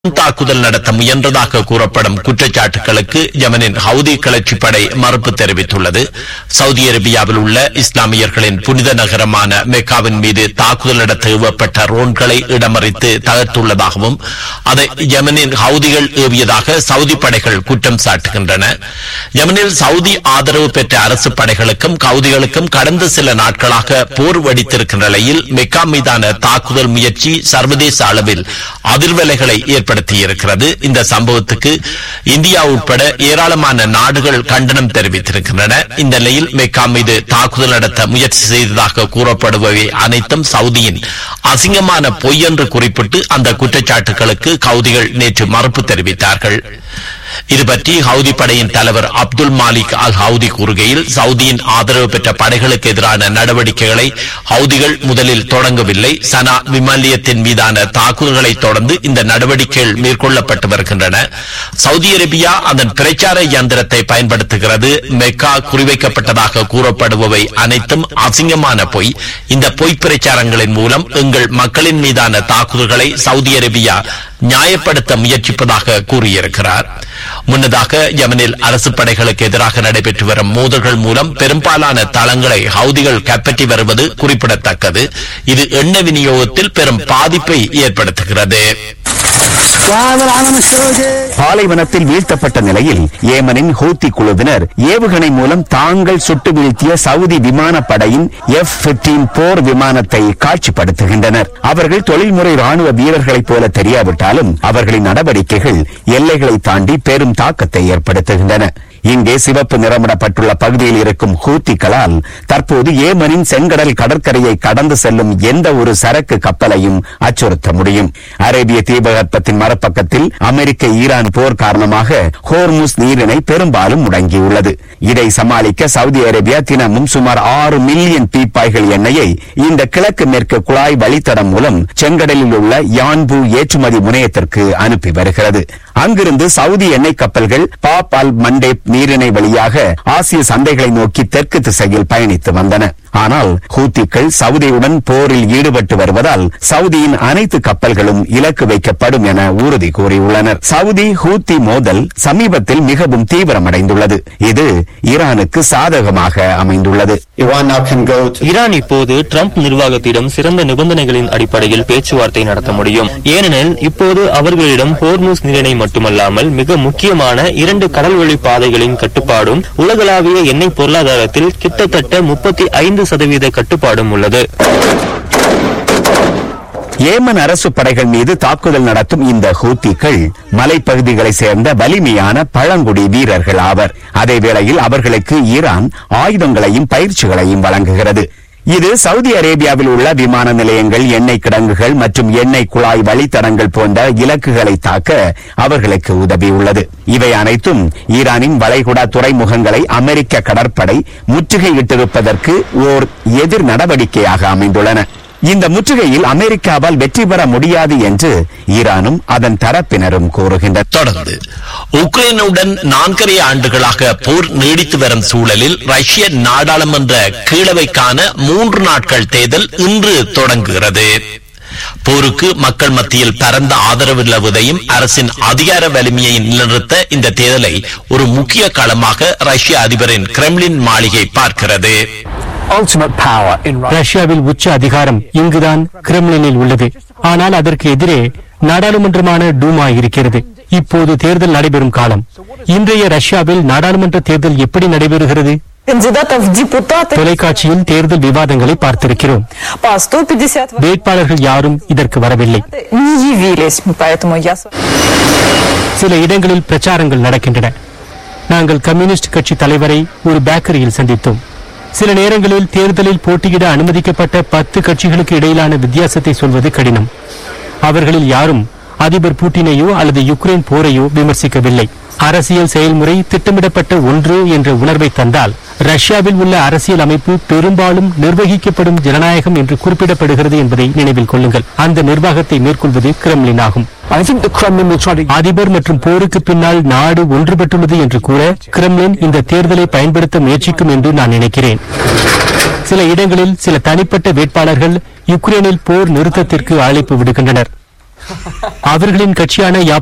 தாக்குதல் நடத்த முயன்றதாக கூறப்படும் குற்றச்சாட்டுகளுக்கு யமனின் ஹவுதி கிளர்ச்சி படை மறுப்பு தெரிவித்துள்ளது சவுதி அரேபியாவில் உள்ள இஸ்லாமியர்களின் புனித நகரமான மெக்காவின் மீது தாக்குதல் நடத்த ஏவப்பட்ட ரோன்களை இடமறித்து தகர்த்துள்ளதாகவும் அதை யமனின் ஹவுதிகள் ஏவியதாக சவுதி படைகள் குற்றம் சாட்டுகின்றன யமனில் சவுதி ஆதரவு பெற்ற அரசு படைகளுக்கும் கவுதிகளுக்கும் கடந்த சில நாட்களாக போர் வெடித்திருக்கின்ற நிலையில் மெக்கா மீதான தாக்குதல் முயற்சி சர்வதேச அளவில் அதிர்வலைகளை ஏற்படுத்தியிருக்கிறது இந்த சம்பவத்துக்கு இந்தியா உட்பட ஏராளமான நாடுகள் கண்டனம் தெரிவித்திருக்கின்றன இந்த நிலையில் மெக்கா மீது தாக்குதல் நடத்த முயற்சி செய்ததாக கூறப்படுபவை அனைத்தும் சவுதியின் அசிங்கமான பொய் என்று குறிப்பிட்டு அந்த குற்றச்சாட்டுகளுக்கு கவுதிகள் நேற்று மறுப்பு தெரிவித்தார்கள் இது பற்றி ஹவுதி படையின் தலைவர் அப்துல் மாலிக் அல் ஹவுதி கூறுகையில் சவுதியின் ஆதரவு பெற்ற படைகளுக்கு எதிரான நடவடிக்கைகளை ஹவுதிகள் முதலில் தொடங்கவில்லை சனா விமானியத்தின் மீதான தாக்குதல்களை தொடர்ந்து இந்த நடவடிக்கைகள் மேற்கொள்ளப்பட்டு வருகின்றன சவுதி அரேபியா அதன் பிரச்சார இயந்திரத்தை பயன்படுத்துகிறது மெக்கா குறிவைக்கப்பட்டதாக கூறப்படுபவை அனைத்தும் அசிங்கமான பொய் இந்த பொய் பிரச்சாரங்களின் மூலம் எங்கள் மக்களின் மீதான தாக்குதல்களை சவுதி அரேபியா நியாயப்படுத்த முயற்சிப்பதாக கூறியிருக்கிறார் முன்னதாக யமனில் அரசு படைகளுக்கு எதிராக நடைபெற்று வரும் மோதல்கள் மூலம் பெரும்பாலான தளங்களை ஹவுதிகள் கைப்பற்றி வருவது குறிப்பிடத்தக்கது இது எண்ணெய் விநியோகத்தில் பெரும் பாதிப்பை ஏற்படுத்துகிறது பாலைவனத்தில் வீழ்த்தப்பட்ட நிலையில் ஏமனின் ஹூத்தி குழுவினர் ஏவுகணை மூலம் தாங்கள் சுட்டு வீழ்த்திய சவுதி விமானப்படையின் எஃப் போர் விமானத்தை காட்சிப்படுத்துகின்றனர் அவர்கள் தொழில்முறை ராணுவ வீரர்களைப் போல தெரியாவிட்டாலும் அவர்களின் நடவடிக்கைகள் எல்லைகளை தாண்டி பெரும் தாக்கத்தை ஏற்படுத்துகின்றன இங்கே சிவப்பு நிறமிடப்பட்டுள்ள பகுதியில் இருக்கும் ஹூத்திகளால் தற்போது ஏமனின் செங்கடல் கடற்கரையை கடந்து செல்லும் எந்த ஒரு சரக்கு கப்பலையும் அச்சுறுத்த முடியும் அரேபிய தீபகற்பத்தின் மறுபக்கத்தில் அமெரிக்க ஈரான் போர் காரணமாக ஹோர்முஸ் நீரிணை பெரும்பாலும் முடங்கியுள்ளது இதை சமாளிக்க சவுதி அரேபியா தினமும் சுமார் ஆறு மில்லியன் பீப்பாய்கள் எண்ணெயை இந்த கிழக்கு மேற்கு குழாய் வழித்தடம் மூலம் செங்கடலில் உள்ள யான்பு ஏற்றுமதி முனையத்திற்கு அனுப்பி வருகிறது அங்கிருந்து சவுதி எண்ணெய் கப்பல்கள் பாப் அல் மண்டேப் நீரிணை வழியாக ஆசிய சந்தைகளை நோக்கி தெற்கு திசையில் பயணித்து வந்தன ஆனால் ஹூத்திகள் சவுதியுடன் போரில் ஈடுபட்டு வருவதால் சவுதியின் அனைத்து கப்பல்களும் இலக்கு வைக்கப்படும் என உறுதி கூறியுள்ளனர் சவுதி ஹூத்தி மோதல் சமீபத்தில் மிகவும் தீவிரமடைந்துள்ளது இது ஈரானுக்கு சாதகமாக அமைந்துள்ளது Iran now can go to Iran இப்போது ட்ரம்ப் நிர்வாகத்திடம் சிறந்த நிபந்தனைகளின் அடிப்படையில் பேச்சுவார்த்தை நடத்த முடியும் ஏனெனில் இப்போது அவர்களிடம் ஹோர்மூஸ் நீரிணை மட்டுமல்லாமல் மிக முக்கியமான இரண்டு கடல்வழி பாதைகளின் கட்டுப்பாடும் உலகளாவிய எண்ணெய் பொருளாதாரத்தில் கிட்டத்தட்ட முப்பத்தி ஐந்து சதவீத கட்டுப்பாடும் உள்ளது ஏமன் அரசு படைகள் மீது தாக்குதல் நடத்தும் இந்த ஹூத்திகள் மலைப்பகுதிகளை சேர்ந்த வலிமையான பழங்குடி வீரர்கள் ஆவர் அதே வேளையில் அவர்களுக்கு ஈரான் ஆயுதங்களையும் பயிற்சிகளையும் வழங்குகிறது இது சவுதி அரேபியாவில் உள்ள விமான நிலையங்கள் எண்ணெய் கிடங்குகள் மற்றும் எண்ணெய் குழாய் வழித்தடங்கள் போன்ற இலக்குகளை தாக்க அவர்களுக்கு உதவியுள்ளது இவை அனைத்தும் ஈரானின் வளைகுடா துறைமுகங்களை அமெரிக்க கடற்படை முற்றுகையிட்டிருப்பதற்கு ஓர் எதிர் நடவடிக்கையாக அமைந்துள்ளன இந்த முற்றுகையில் அமெரிக்காவால் வெற்றி பெற முடியாது என்று ஈரானும் அதன் தரப்பினரும் கூறுகின்றனர் தொடர்ந்து உக்ரைனுடன் நான்கரை ஆண்டுகளாக போர் நீடித்து வரும் சூழலில் ரஷ்ய நாடாளுமன்ற கீழவைக்கான மூன்று நாட்கள் தேர்தல் இன்று தொடங்குகிறது போருக்கு மக்கள் மத்தியில் பரந்த ஆதரவு நிலவுவதையும் அரசின் அதிகார வலிமையை நிலைநிறுத்த இந்த தேர்தலை ஒரு முக்கிய களமாக ரஷ்ய அதிபரின் கிரெம்லின் மாளிகை பார்க்கிறது ultimate power in Russia. ரஷ்யாவில் உச்ச அதிகாரம் இங்குதான் கிரெம்லினில் உள்ளது ஆனால் அதற்கு எதிரே நாடாளுமன்றமான டூமா இருக்கிறது இப்போது தேர்தல் நடைபெறும் காலம் இன்றைய ரஷ்யாவில் நாடாளுமன்ற தேர்தல் எப்படி நடைபெறுகிறது кандидатов в депутаты தொலைக்காட்சியில் தேர்தல் விவாதங்களை பார்த்திருக்கிறோம் по 150 வேட்பாளர்கள் யாரும் இதற்கு வரவில்லை не явились, поэтому я с вами சில இடங்களில் பிரச்சாரங்கள் நடக்கின்றன நாங்கள் கம்யூனிஸ்ட் கட்சி தலைவரை ஒரு பேக்கரியில் சந்தித்தோம் சில நேரங்களில் தேர்தலில் போட்டியிட அனுமதிக்கப்பட்ட பத்து கட்சிகளுக்கு இடையிலான வித்தியாசத்தை சொல்வது கடினம் அவர்களில் யாரும் அதிபர் புட்டினையோ அல்லது யுக்ரைன் போரையோ விமர்சிக்கவில்லை அரசியல் செயல்முறை திட்டமிடப்பட்ட ஒன்று என்ற உணர்வை தந்தால் ரஷ்யாவில் உள்ள அரசியல் அமைப்பு பெரும்பாலும் நிர்வகிக்கப்படும் ஜனநாயகம் என்று குறிப்பிடப்படுகிறது என்பதை நினைவில் கொள்ளுங்கள் அந்த நிர்வாகத்தை மேற்கொள்வது கிரெம்லின் ஆகும் I think the Kremlin will try to அதிபர் மற்றும் போருக்கு பின்னால் நாடு ஒன்றுபட்டுள்ளது என்று கூற கிரெம்லின் இந்த தேர்தலை பயன்படுத்த முயற்சிக்கும் என்று நான் நினைக்கிறேன் சில இடங்களில் சில தனிப்பட்ட வேட்பாளர்கள் யுக்ரைனில் போர் நிறுத்தத்திற்கு அழைப்பு விடுக்கின்றனர் அவர்களின் கட்சியான